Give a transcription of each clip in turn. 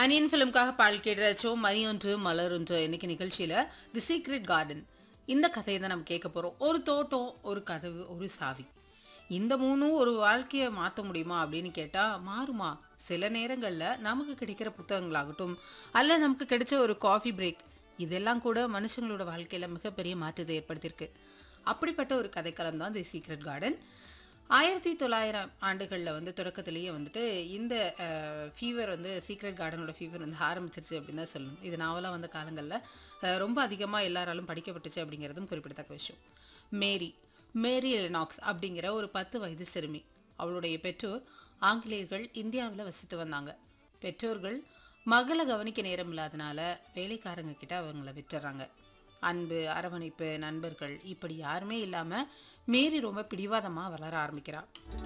onion ஃபிலிம்காக பால் கேட்டுறச்சோம் மணி ஒன்று மலர் ஒன்று இன்னைக்கு நிகழ்ச்சியில் தி சீக்ரெட் கார்டன் இந்த கதையை தான் நம்ம கேட்க போகிறோம் ஒரு தோட்டம் ஒரு கதவு ஒரு சாவி இந்த மூணும் ஒரு வாழ்க்கையை மாற்ற முடியுமா அப்படின்னு கேட்டால் மாறுமா சில நேரங்களில் நமக்கு கிடைக்கிற புத்தகங்களாகட்டும் அல்ல நமக்கு கிடைச்ச ஒரு காஃபி பிரேக் இதெல்லாம் கூட மனுஷங்களோட வாழ்க்கையில் மிகப்பெரிய மாற்றத்தை ஏற்படுத்தியிருக்கு அப்படிப்பட்ட ஒரு கதைக்களம் தான் தி சீக்ரெட் கார்டன் ஆயிரத்தி தொள்ளாயிரம் ஆண்டுகளில் வந்து தொடக்கத்திலேயே வந்துட்டு இந்த ஃபீவர் வந்து சீக்ரெட் கார்டனோட ஃபீவர் வந்து ஆரம்பிச்சிருச்சு அப்படின்னு தான் சொல்லணும் இது நாவலாக வந்த காலங்களில் அஹ், ரொம்ப அதிகமாக எல்லாராலும் படிக்கப்பட்டுச்சு அப்படிங்கிறதும் குறிப்பிடத்தக்க விஷயம் மேரி மேரி லெனாக்ஸ் அப்படிங்கிற ஒரு பத்து வயது சிறுமி அவளுடைய பெற்றோர் ஆங்கிலேயர்கள் இந்தியாவில் வசித்து வந்தாங்க பெற்றோர்கள் மகளை கவனிக்க நேரம் இல்லாதனால வேலைக்காரங்க கிட்ட அவங்கள விட்டுறாங்க அன்பு அரவணைப்பு நண்பர்கள் இப்படி யாருமே இல்லாம மேரி ரொம்ப பிடிவாதமா வளர ஆரம்பிக்கிறா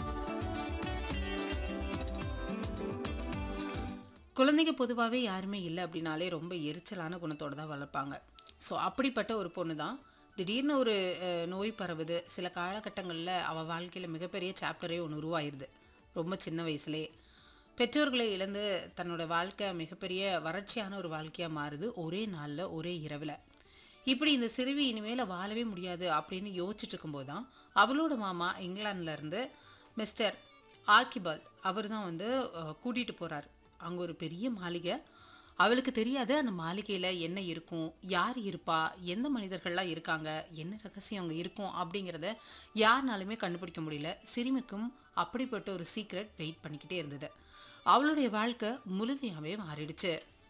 குழந்தைங்க பொதுவாகவே யாருமே இல்லை அப்படின்னாலே ரொம்ப எரிச்சலான குணத்தோட தான் வளர்ப்பாங்க ஸோ அப்படிப்பட்ட ஒரு பொண்ணு தான் திடீர்னு ஒரு அஹ், நோய் பரவுது சில காலகட்டங்களில் அவள் வாழ்க்கையில் மிகப்பெரிய சாப்டரே ஒன்று உருவாயிருது ரொம்ப சின்ன வயசுலேயே பெற்றோர்களை இழந்து தன்னோட வாழ்க்கை மிகப்பெரிய வறட்சியான ஒரு வாழ்க்கையாக மாறுது ஒரே நாளில் ஒரே இரவில் இப்படி இந்த சிறுவி இனிமேல் வாழவே முடியாது அப்படின்னு யோசிச்சுட்டு இருக்கும்போது தான் அவளோட மாமா இங்கிலாந்துல இருந்து மிஸ்டர் ஆர்கிபால் அவர் தான் வந்து அஹ், கூட்டிட்டு போறாரு அங்கே ஒரு பெரிய மாளிகை அவளுக்கு தெரியாது அந்த மாளிகையில் என்ன இருக்கும் யார் இருப்பா எந்த மனிதர்கள்லாம் இருக்காங்க என்ன ரகசியம் அங்கே இருக்கும் அப்படிங்கிறத யாருனாலுமே கண்டுபிடிக்க முடியல சிறுமிக்கும் அப்படிப்பட்ட ஒரு சீக்ரெட் வெயிட் பண்ணிக்கிட்டே இருந்தது அவளுடைய வாழ்க்கை முழுமையாகவே மாறிடுச்சு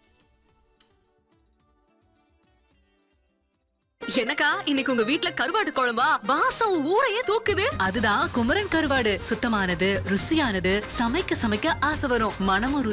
எனக்கா இன்னைக்கு உங்க வீட்ல கருவாடு குழம்பா வாசம் ஊரையே தூக்குது அதுதான் குமரன் கருவாடு சுத்தமானது ருசியானது சமைக்க சமைக்க ஆசை வரும் மனமும்